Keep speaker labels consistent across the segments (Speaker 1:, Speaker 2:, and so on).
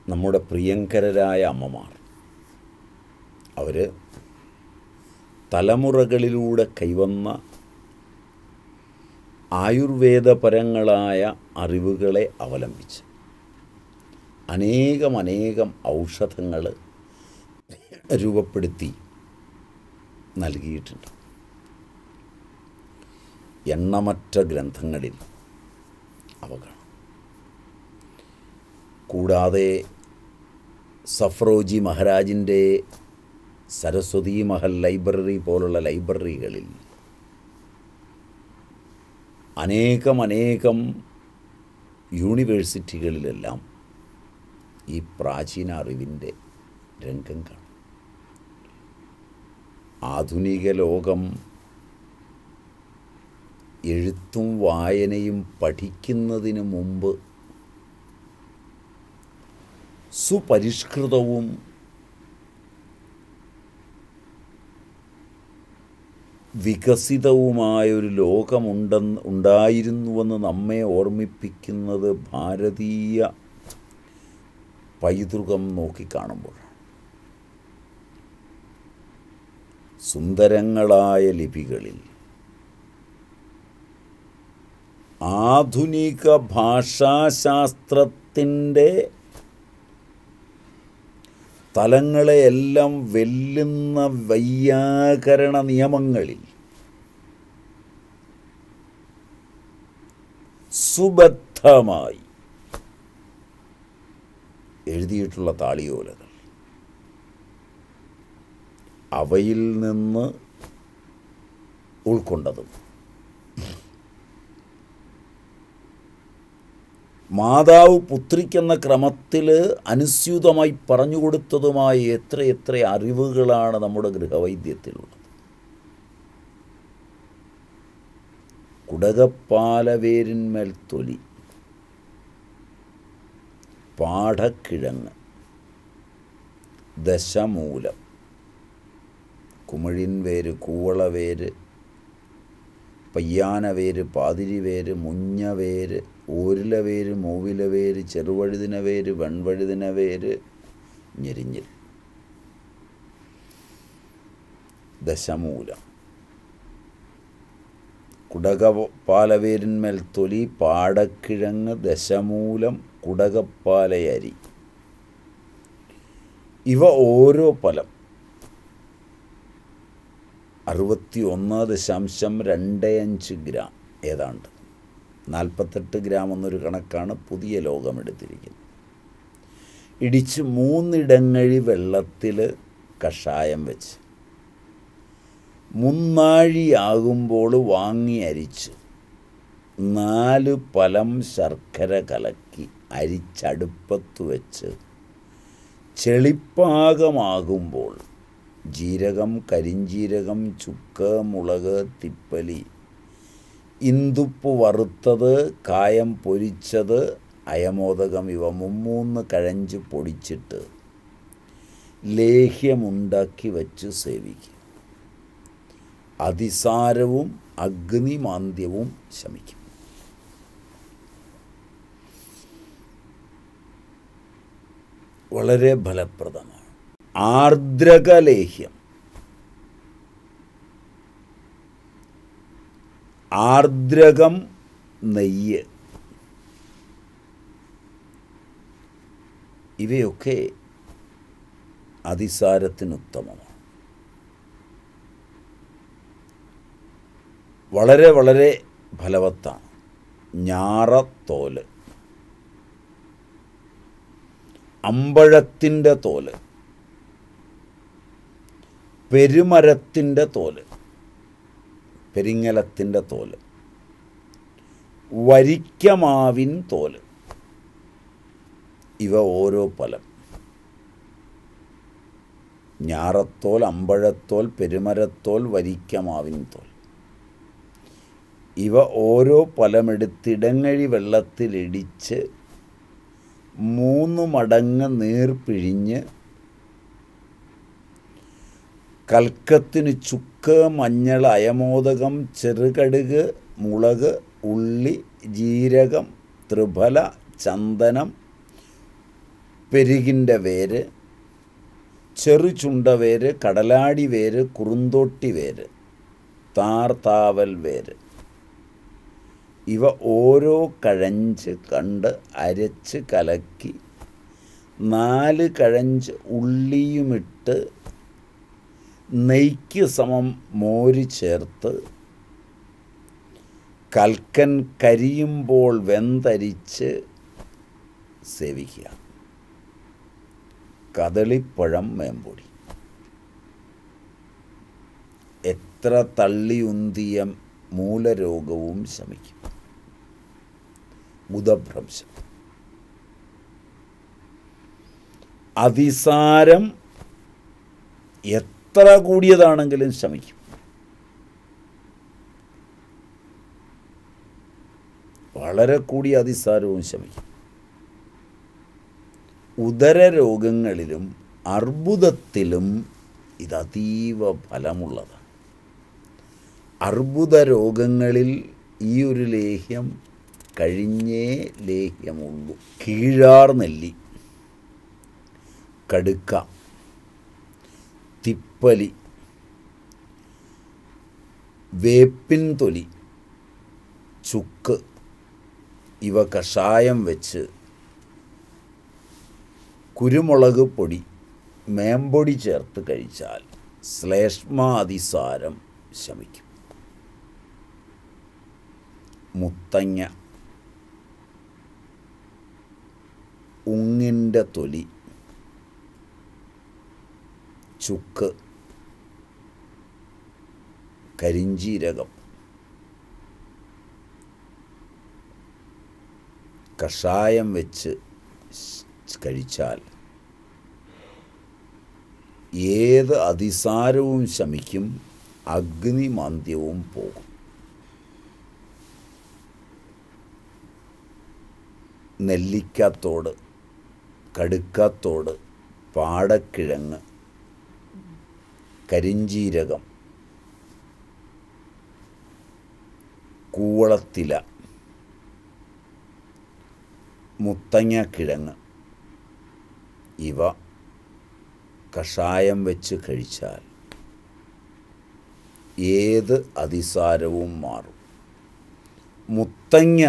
Speaker 1: നമ്മുടെ പ്രിയങ്കരരായ അമ്മമാർ അവർ തലമുറകളിലൂടെ കൈവന്ന ആയുർവേദപരങ്ങളായ അറിവുകളെ അവലംബിച്ച് അനേകം അനേകം ഔഷധങ്ങൾ രൂപപ്പെടുത്തി നൽകിയിട്ടുണ്ട് എണ്ണമറ്റ ഗ്രന്ഥങ്ങളിൽ അവ കാണാം കൂടാതെ സഫ്രോജി മഹാരാജിൻ്റെ സരസ്വതി മഹൽ ലൈബ്രറി പോലുള്ള ലൈബ്രറികളിൽ അനേകം അനേകം യൂണിവേഴ്സിറ്റികളിലെല്ലാം ഈ പ്രാചീന അറിവിൻ്റെ രംഗം കാണും ആധുനിക ലോകം എഴുത്തും വായനയും പഠിക്കുന്നതിന് മുമ്പ് സുപരിഷ്കൃതവും വികസിതവുമായൊരു ലോകമുണ്ടെന്ന് ഉണ്ടായിരുന്നുവെന്ന് നമ്മെ ഓർമ്മിപ്പിക്കുന്നത് ഭാരതീയ പൈതൃകം നോക്കിക്കാണുമ്പോഴാണ് സുന്ദരങ്ങളായ ലിപികളിൽ ആധുനിക ഭാഷാശാസ്ത്രത്തിൻ്റെ തലങ്ങളെയെല്ലാം വെല്ലുന്ന വൈയാകരണ നിയമങ്ങളിൽ സുബദ്ധമായി എഴുതിയിട്ടുള്ള താളിയോലകൾ അവയിൽ നിന്ന് ഉൾക്കൊണ്ടതും മാതാവ് പുത്രിക്കെന്ന ക്രമത്തിൽ അനുസ്യൂതമായി പറഞ്ഞു കൊടുത്തതുമായ എത്ര എത്ര അറിവുകളാണ് നമ്മുടെ ഗൃഹവൈദ്യത്തിലുള്ളത് കുടകപ്പാലവേരിന്മേൽ തൊലി പാഠക്കിഴങ്ങ് ദശമൂലം കുമിഴിൻ വേര് കൂവളവേര് പയ്യാനവേര് പാതിരിവേര് മുഞ്ഞവേര് ഓരിലവേര് മൂവിലവേര് ചെറുവഴുതിനവേര് വെൺവഴുതിനവേര് ഞെരിഞ്ഞിൽ ദശമൂലം കുടകപ്പാലവേരിന്മേൽ തൊലി പാടക്കിഴങ്ങ് ദശമൂലം കുടകപ്പാലയരി ഇവ ഓരോ ഫലം അറുപത്തി ഒന്ന് ദശാംശം രണ്ട് അഞ്ച് ഗ്രാം ഏതാണ്ട് നാൽപ്പത്തെട്ട് ഗ്രാം എന്നൊരു കണക്കാണ് പുതിയ ലോകം എടുത്തിരിക്കുന്നത് ഇടിച്ച് മൂന്നിടങ്ങഴി വെള്ളത്തിൽ കഷായം വെച്ച് മുന്നാഴിയാകുമ്പോൾ വാങ്ങി അരിച്ച് നാല് പലം ശർക്കര കലക്കി അരിച്ചടുപ്പത്ത് വെച്ച് ചെളിപ്പാകമാകുമ്പോൾ ജീരകം കരിഞ്ജീരകം ചുക്ക് മുളക് തിപ്പലി ഇന്തുപ്പ് വറുത്തത് കായം പൊരിച്ചത് അയമോദകം ഇവ മുമ്മൂന്ന് കഴഞ്ച് പൊടിച്ചിട്ട് ലേഹ്യമുണ്ടാക്കി വച്ച് സേവിക്കുക അതിസാരവും അഗ്നിമാന്ദ്യവും ശമിക്കും വളരെ ഫലപ്രദമാണ് ആർദ്രകലേഹ്യം ആർദ്രകം നെയ്യ് ഇവയൊക്കെ അതിസാരത്തിനുത്തമമാണ് വളരെ വളരെ ഫലവത്താണ് ഞാറത്തോല് അമ്പഴത്തിൻ്റെ തോല് പെരുമരത്തിൻ്റെ തോല് പെരിങ്ങലത്തിൻ്റെ തോല് വരിക്കമാവിൻ തോല് ഇവ ഓരോ ഫലം ഞാറത്തോൽ അമ്പഴത്തോൽ പെരുമരത്തോൽ വരിക്കമാവിൻ തോൽ ഇവ ഓരോ ഫലമെടുത്തിടങ്ങഴി വെള്ളത്തിലിടിച്ച് മൂന്ന് മടങ്ങ് നീർ പിഴിഞ്ഞ് കൽക്കത്തിന് ചുക്ക് മഞ്ഞൾ അയമോദകം ചെറുകടുക് മുളക് ഉള്ളി ജീരകം ത്രിഫല ചന്ദനം പെരുകിൻ്റെ വേര് ചെറുചുണ്ട വേര് കടലാടി വേര് കുറുന്തോട്ടി വേര് താർത്താവൽ വേര് ഇവ ഓരോ കഴഞ്ച് കണ്ട് അരച്ച് കലക്കി നാല് കഴഞ്ച് ഉള്ളിയുമിട്ട് നെയ്ക്ക് സമം മോര് ചേർത്ത് കൽക്കൻ കരിയുമ്പോൾ വെന്തരിച്ച് സേവിക്കുക കദളിപ്പഴം മേമ്പൊടി എത്ര തള്ളിയുന്തിയ മൂലരോഗവും ശമിക്കും ബുധഭ്രംശം അതിസാരം എത്ര കൂടിയതാണെങ്കിലും ശമിക്കും വളരെ കൂടിയ അതിസാരവും ശമിക്കും ഉദര രോഗങ്ങളിലും അർബുദത്തിലും ഇത് അതീവ ഫലമുള്ളതാണ് അർബുദ രോഗങ്ങളിൽ ഈ ഒരു ലേഹ്യം കഴിഞ്ഞേ ലേഹ്യമുള്ളൂ കീഴാർ നെല്ലി കടുക്ക തിപ്പലി വേപ്പിൻ തൊലി ചുക്ക് ഇവ കഷായം വെച്ച് കുരുമുളക് പൊടി മേമ്പൊടി ചേർത്ത് കഴിച്ചാൽ ശ്ലേഷ്മാതിസാരം ശമിക്കും മുത്തങ്ങ ഉങ്ങിൻ്റെ തൊലി ചുക്ക് കരിഞ്ചീരകം കഷായം വെച്ച് സ് കഴിച്ചാൽ ഏത് അതിസാരവും ശമിക്കും അഗ്നിമാന്ദ്യവും പോകും നെല്ലിക്കാത്തോട് കടുക്കാത്തോട് പാടക്കിഴങ്ങ് കരിഞ്ചീരകം കൂവളത്തില മുത്തങ്ങക്കിഴങ്ങ് ഇവ കഷായം വെച്ച് കഴിച്ചാൽ ഏത് അതിസാരവും മാറും മുത്തങ്ങ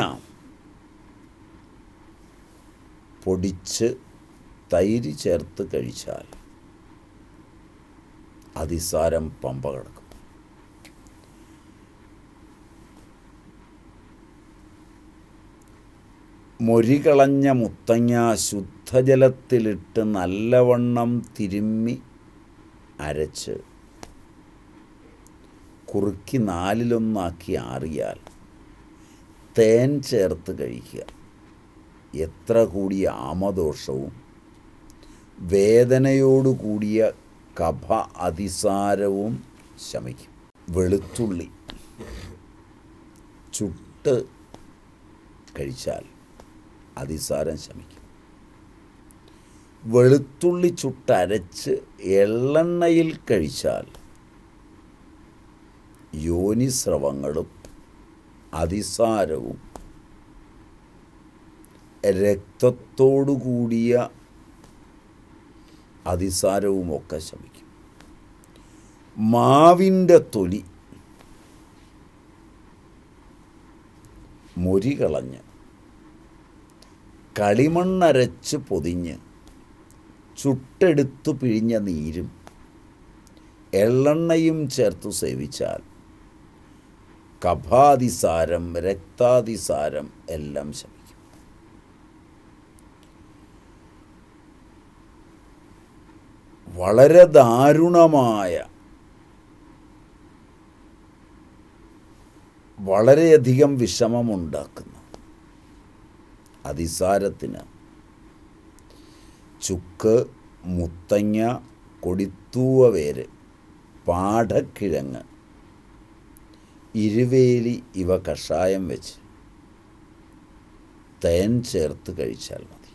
Speaker 1: പൊടിച്ച് തൈര് ചേർത്ത് കഴിച്ചാൽ അതിസാരം പമ്പ കിടക്കും മൊരികളഞ്ഞ മുത്തങ്ങ ശുദ്ധജലത്തിലിട്ട് നല്ലവണ്ണം തിരുമ്മി അരച്ച് കുറുക്കി നാലിലൊന്നാക്കി ആറിയാൽ തേൻ ചേർത്ത് കഴിക്കുക എത്ര കൂടിയ ആമദോഷവും വേദനയോടു കൂടിയ കഫ അതിസാരവും ശമിക്കും വെളുത്തുള്ളി ചുട്ട് കഴിച്ചാൽ അതിസാരം ശമിക്കും വെളുത്തുള്ളി ചുട്ടരച്ച് എള്ളെണ്ണയിൽ കഴിച്ചാൽ യോനിസ്രവങ്ങളും അതിസാരവും രക്തത്തോടു കൂടിയ അതിസാരവുമൊക്കെ ശമിക്കും മാവിൻ്റെ തൊലി മൊരി കളഞ്ഞ് കളിമണ്ണരച്ച് പൊതിഞ്ഞ് ചുട്ടെടുത്തു പിഴിഞ്ഞ നീരും എള്ളെണ്ണയും ചേർത്തു സേവിച്ചാൽ കഫാതിസാരം രക്താതിസാരം എല്ലാം ശമിക്കും വളരെ ദാരുണമായ വളരെയധികം വിഷമമുണ്ടാക്കുന്ന അതിസാരത്തിന് ചുക്ക് മുത്തങ്ങ കൊടിത്തൂവ വേര് പാടക്കിഴങ്ങ് ഇരുവേലി ഇവ കഷായം വെച്ച് തേൻ ചേർത്ത് കഴിച്ചാൽ മതി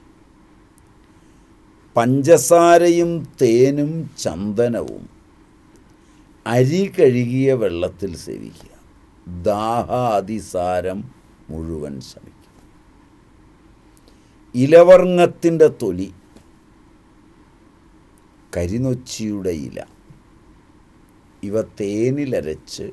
Speaker 1: പഞ്ചസാരയും തേനും ചന്ദനവും അരി കഴുകിയ വെള്ളത്തിൽ സേവിക്കുക ദാഹാതിസാരം മുഴുവൻ ശമിക്കും ഇലവർങ്ങത്തിൻ്റെ തൊലി കരിനൊച്ചിയുടെ ഇല ഇവ തേനിലരച്ച്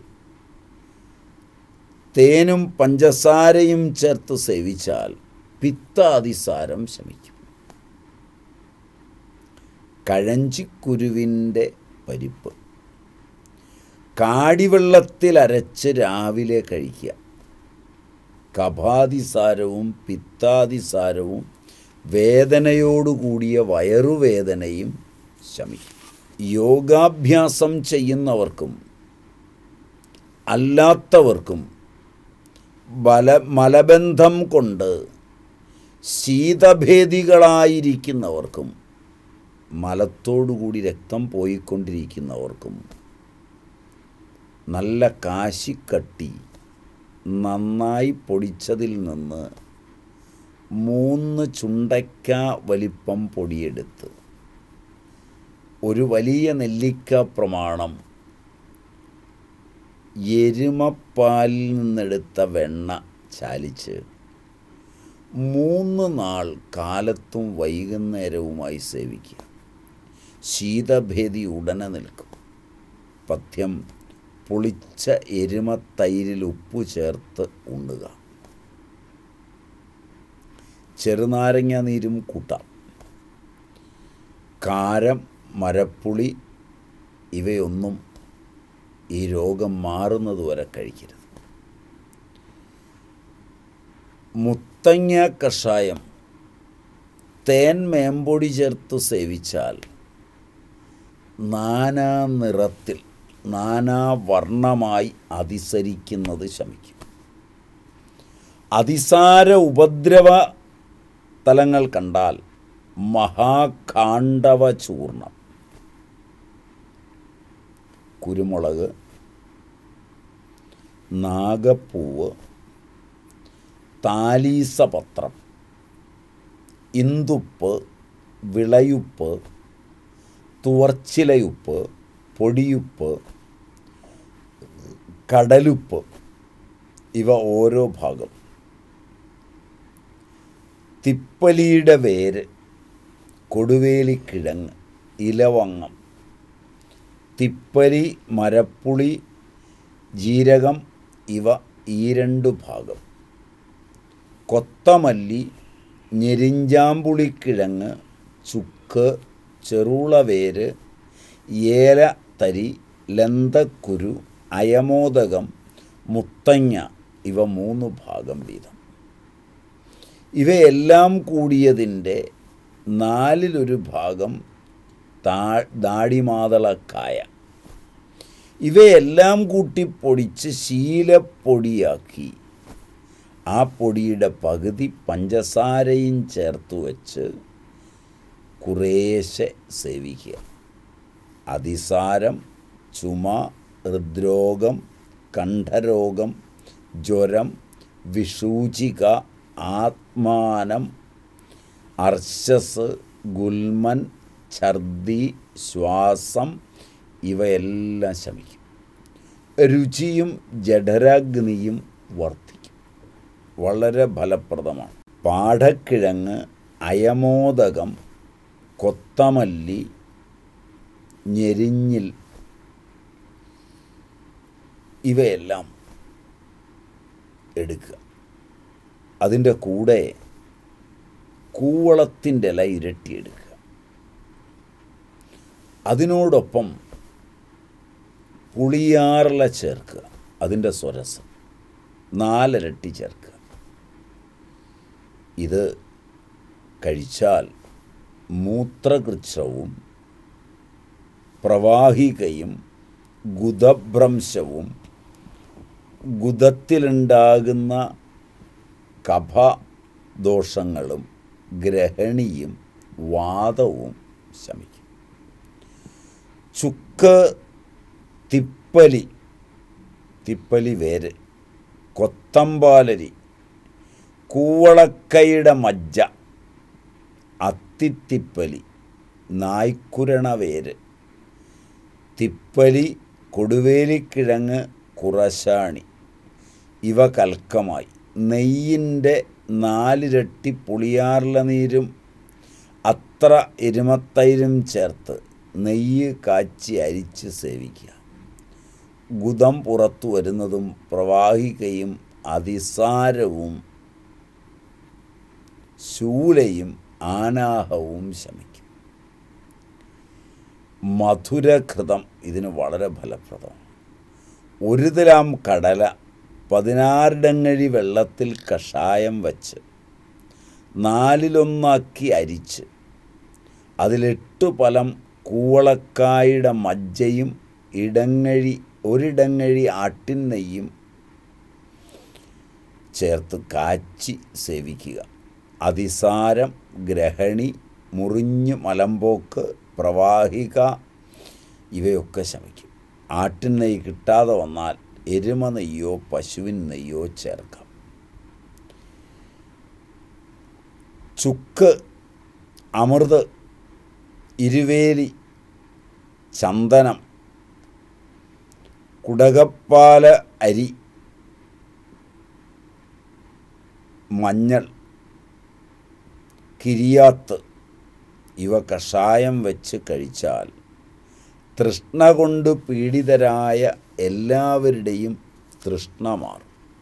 Speaker 1: തേനും പഞ്ചസാരയും ചേർത്ത് സേവിച്ചാൽ പിത്താതിസാരം ശമിക്കും കഴഞ്ചിക്കുരുവിൻ്റെ പരിപ്പ് കാടിവെള്ളത്തിൽ അരച്ച് രാവിലെ കഴിക്കുക കഫാതിസാരവും പിത്താതിസാരവും വേദനയോടുകൂടിയ വയറുവേദനയും ശമിക്കും യോഗാഭ്യാസം ചെയ്യുന്നവർക്കും അല്ലാത്തവർക്കും ബല മലബന്ധം കൊണ്ട് ശീതഭേദികളായിരിക്കുന്നവർക്കും മലത്തോടുകൂടി രക്തം പോയിക്കൊണ്ടിരിക്കുന്നവർക്കും നല്ല കാശിക്കട്ടി നന്നായി പൊടിച്ചതിൽ നിന്ന് മൂന്ന് ചുണ്ടയ്ക്ക വലിപ്പം പൊടിയെടുത്ത് ഒരു വലിയ നെല്ലിക്ക പ്രമാണം എരുമപ്പാലിൽ നിന്നെടുത്ത വെണ്ണ ചാലിച്ച് മൂന്ന് നാൾ കാലത്തും വൈകുന്നേരവുമായി സേവിക്കുക ശീതഭേദി ഉടനെ നിൽക്കും പഥ്യം പുളിച്ച എരുമത്തൈരിൽ ഉപ്പ് ചേർത്ത് ഉണ്ണുക ചെറുനാരങ്ങ നീരും കൂട്ടാം കാരം മരപ്പുളി ഇവയൊന്നും ഈ രോഗം മാറുന്നതുവരെ കഴിക്കരുത് മുത്തങ്ങ കഷായം തേൻ മേമ്പൊടി ചേർത്ത് സേവിച്ചാൽ നാനാ നിറത്തിൽ നാനാവർണ്ണമായി അതിസരിക്കുന്നത് ശമിക്കും അതിസാര ഉപദ്രവ തലങ്ങൾ കണ്ടാൽ മഹാകാണ്ഡവ ചൂർണം കുരുമുളക് നാഗപ്പൂവ് താലീസപത്രം ഇന്ദുപ്പ് വിളയുപ്പ് തുവർച്ചിലയുപ്പ് പൊടിയുപ്പ് കടലുപ്പ് ഇവ ഓരോ ഭാഗം തിപ്പലിയുടെ വേര് കൊടുവേലിക്കിഴങ്ങ് ഇലവങ്ങം തിപ്പലി മരപ്പുളി ജീരകം ഇവ ഈ രണ്ടു ഭാഗം കൊത്തമല്ലി ഞെരിഞ്ചാമ്പുളിക്കിഴങ്ങ് ചുക്ക് ചെറുളവേര് ഏല തരി ലന്തക്കുരു അയമോദകം മുത്തങ്ങ ഇവ മൂന്ന് ഭാഗം വീതം ഇവയെല്ലാം കൂടിയതിൻ്റെ നാലിലൊരു ഭാഗം താ ദാടിമാതളക്കായ ഇവയെല്ലാം കൂട്ടി പൊടിച്ച് ശീലപ്പൊടിയാക്കി ആ പൊടിയുടെ പകുതി പഞ്ചസാരയും ചേർത്ത് വെച്ച് കുറേശ്ശെ സേവിക്കുക അതിസാരം ചുമ ഹൃദ്രോഗം കണ്ഠരോഗം ജ്വരം വിഷൂചിക ആത്മാനം അർശസ് ഗുൽമൻ ഛർദി ശ്വാസം ഇവയെല്ലാം ശമിക്കും രുചിയും ജഠരാഗ്നിയും വർദ്ധിക്കും വളരെ ഫലപ്രദമാണ് പാഠക്കിഴങ്ങ് അയമോദകം കൊത്തമല്ലി ഞെരിഞ്ഞിൽ ഇവയെല്ലാം എടുക്കുക അതിൻ്റെ കൂടെ കൂവളത്തിൻ്റെ ഇല ഇരട്ടിയെടുക്കുക അതിനോടൊപ്പം പുളിയാറില ചേർക്കുക അതിൻ്റെ സ്വരസം നാലിരട്ടി ചേർക്കുക ഇത് കഴിച്ചാൽ മൂത്രകൃച്ഛവും പ്രവാഹികയും ഗുദഭ്രംശവും ഗുദത്തിലുണ്ടാകുന്ന കഫ ദോഷങ്ങളും ഗ്രഹണിയും വാദവും ശമിക്കും ചുക്ക് തിപ്പലി തിപ്പലി വേര് കൊത്തമ്പാലരി കൂവളക്കയുടെ മജ്ജ അത്തിത്തിപ്പലി നായ്ക്കുരണ വേര് തിപ്പലി കൊടുവേലിക്കിഴങ്ങ് കുറശാണി ഇവ കൽക്കമായി നെയ്യിൻ്റെ നാലിരട്ടി പുളിയാറില നീരും അത്ര എരുമത്തൈരും ചേർത്ത് നെയ്യ് കാച്ചി അരിച്ച് സേവിക്കുക ഗുദം പുറത്തു വരുന്നതും പ്രവാഹികയും അതിസാരവും ശൂലയും ആനാഹവും ശമിക്കും മധുരഘൃതം ഇതിന് വളരെ ഫലപ്രദമാണ് ഒരു തലാം കടല പതിനാറിടങ്ങഴി വെള്ളത്തിൽ കഷായം വച്ച് നാലിലൊന്നാക്കി അരിച്ച് അതിലെട്ട് പലം കൂവളക്കായുടെ മജ്ജയും ഇടങ്ങഴി ഒരിടങ്ങഴി ആട്ടിൻ നെയ്യും ചേർത്ത് കാച്ചി സേവിക്കുക അതിസാരം ഗ്രഹണി മുറിഞ്ഞ് മലമ്പോക്ക് പ്രവാഹിക ഇവയൊക്കെ ശമിക്കും ആട്ടിൻ നെയ്യ് കിട്ടാതെ വന്നാൽ എരുമ നെയ്യോ പശുവിൻ നെയ്യോ ചേർക്കാം ചുക്ക് അമൃത് ഇരുവേലി ചന്ദനം കുടകപ്പാല അരി മഞ്ഞൾ കിരിയാത്ത് ഇവ കഷായം വെച്ച് കഴിച്ചാൽ തൃഷ്ണ കൊണ്ട് പീഡിതരായ എല്ലാവരുടെയും തൃഷ്ണ മാറും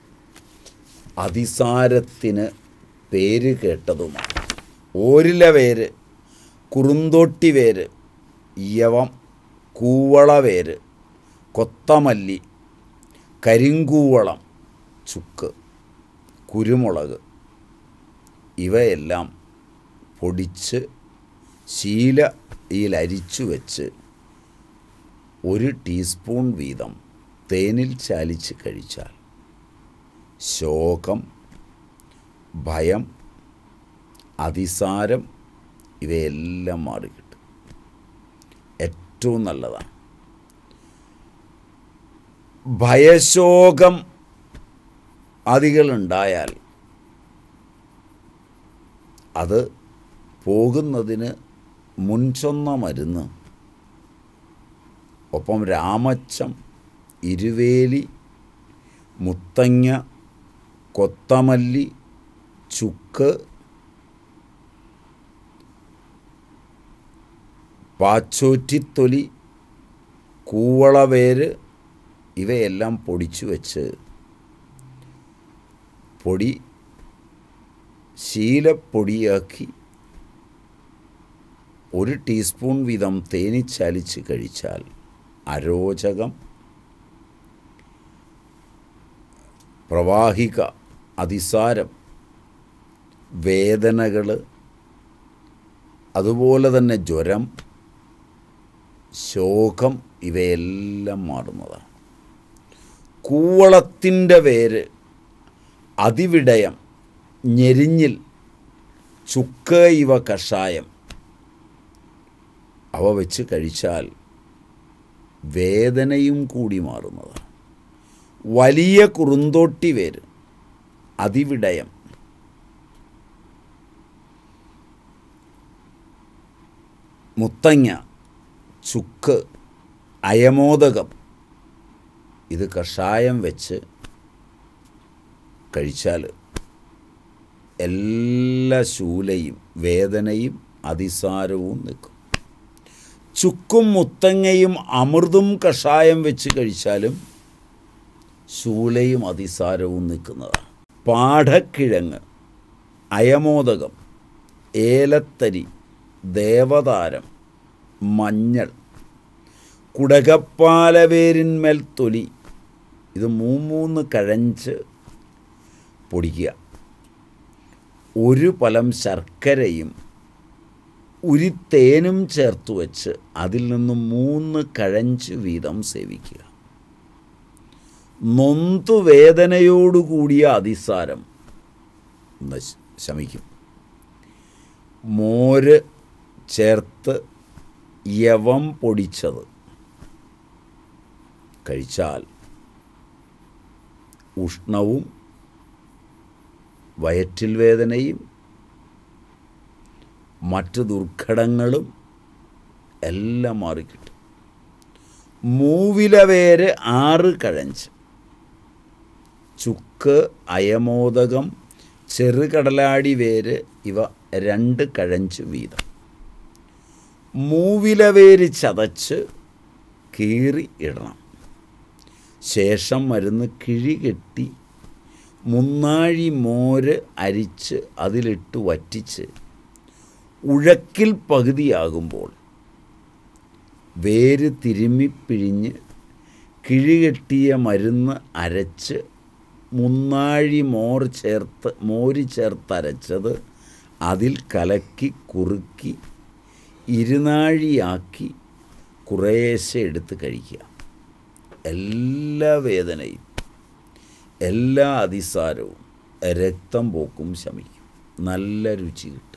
Speaker 1: അതിസാരത്തിന് പേര് കേട്ടതുമാണ് ഓരില വേര് കുറുന്തോട്ടി വേര് യവം കൂവളവേര് കൊത്തമല്ലി കരിങ്കൂവളം ചുക്ക് കുരുമുളക് ഇവയെല്ലാം പൊടിച്ച് ശീലയിൽ അരിച്ചു വെച്ച് ഒരു ടീസ്പൂൺ വീതം തേനിൽ ചാലിച്ച് കഴിച്ചാൽ ശോകം ഭയം അതിസാരം ഇവയെല്ലാം മാറിക്കിട്ടും ഏറ്റവും നല്ലതാണ് ഭയശോകം അതികളുണ്ടായാൽ അത് പോകുന്നതിന് മുൻചൊന്ന മരുന്ന് ഒപ്പം രാമച്ചം ഇരുവേലി മുത്തങ്ങ കൊത്തമല്ലി ചുക്ക് പാച്ചോറ്റിത്തൊലി കൂവളവേര് ഇവയെല്ലാം പൊടിച്ചു വെച്ച് പൊടി ശീലപ്പൊടിയാക്കി ഒരു ടീസ്പൂൺ വീതം തേനിച്ചലിച്ച് കഴിച്ചാൽ അരോചകം പ്രവാഹിക അതിസാരം വേദനകൾ അതുപോലെ തന്നെ ജ്വരം ശോകം ഇവയെല്ലാം മാറുന്നതാണ് കൂവളത്തിൻ്റെ വേര് അതിവിടയം ഞെരിഞ്ഞിൽ ചുക്ക് ഇവ കഷായം അവ വെച്ച് കഴിച്ചാൽ വേദനയും കൂടി മാറുന്നതാണ് വലിയ കുറുന്തോട്ടി വേര് അതിവിടയം മുത്തങ്ങ ചുക്ക് അയമോദകം ഇത് കഷായം വെച്ച് കഴിച്ചാൽ എല്ലാ ശൂലയും വേദനയും അതിസാരവും നിൽക്കും ചുക്കും മുത്തങ്ങയും അമൃതും കഷായം വെച്ച് കഴിച്ചാലും ശൂലയും അതിസാരവും നിൽക്കുന്നതാണ് പാഠക്കിഴങ്ങ് അയമോദകം ഏലത്തരി ദേവതാരം മഞ്ഞൾ കുടകപ്പാലവേരിന്മേൽ തൊലി ഇത് മൂന്ന് കഴഞ്ച് പൊടിക്കുക ഒരു പലം ശർക്കരയും ഉരിത്തേനും ചേർത്ത് വെച്ച് അതിൽ നിന്നും മൂന്ന് കഴഞ്ച് വീതം സേവിക്കുക നൊന്തു വേദനയോടുകൂടിയ അതിസാരം നശ് ശമിക്കും മോര് ചേർത്ത് യവം പൊടിച്ചത് കഴിച്ചാൽ ഉഷ്ണവും വയറ്റിൽ വേദനയും മറ്റ് ദുർഘടങ്ങളും എല്ലാം മാറിക്കിട്ടും മൂവിലവേര് ആറ് കഴഞ്ച് ചുക്ക് അയമോദകം ചെറുകടലാടി വേര് ഇവ രണ്ട് കഴഞ്ച് വീതം മൂവിലവേര് ചതച്ച് കീറി ഇടണം ശേഷം മരുന്ന് കിഴികെട്ടി മുന്നാഴി മോര് അരിച്ച് അതിലിട്ട് വറ്റിച്ച് ഉഴക്കിൽ പകുതിയാകുമ്പോൾ വേര് തിരുമ്മിപ്പിഴിഞ്ഞ് കിഴികെട്ടിയ മരുന്ന് അരച്ച് മുന്നാഴി മോർ ചേർത്ത് മോര് ചേർത്തരച്ചത് അതിൽ കലക്കി കുറുക്കി ഇരുനാഴിയാക്കി കുറേശ്ശെ എടുത്ത് കഴിക്കുക എല്ലാ വേദനയും എല്ലാ അതിസാരവും രക്തം പോക്കും ശമിക്കും നല്ല രുചി കിട്ടും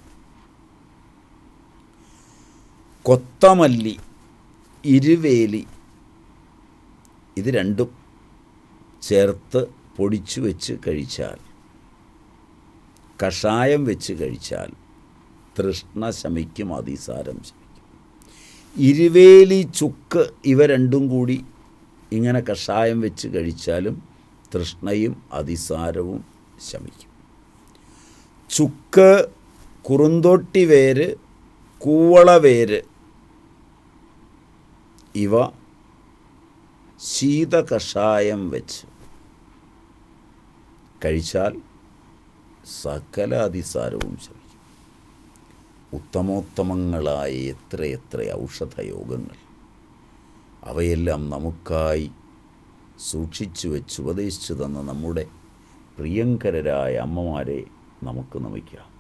Speaker 1: കൊത്തമല്ലി ഇരുവേലി ഇത് രണ്ടും ചേർത്ത് പൊടിച്ചു വെച്ച് കഴിച്ചാൽ കഷായം വെച്ച് കഴിച്ചാൽ തൃഷ്ണ ശമിക്കും അതിസാരം ശമിക്കും ഇരുവേലി ചുക്ക് ഇവ രണ്ടും കൂടി ഇങ്ങനെ കഷായം വെച്ച് കഴിച്ചാലും തൃഷ്ണയും അതിസാരവും ശമിക്കും ചുക്ക് കുറുന്തോട്ടി വേര് കൂവളവേര് ഇവ ശീതകഷായം വെച്ച് കഴിച്ചാൽ സകല അതിസാരവും ശമിക്കും ഉത്തമോത്തമങ്ങളായ എത്രയെത്ര ഔഷധയോഗങ്ങൾ അവയെല്ലാം നമുക്കായി സൂക്ഷിച്ചു വെച്ച് ഉപദേശിച്ചു തന്ന നമ്മുടെ പ്രിയങ്കരരായ അമ്മമാരെ നമുക്ക് നമിക്കാം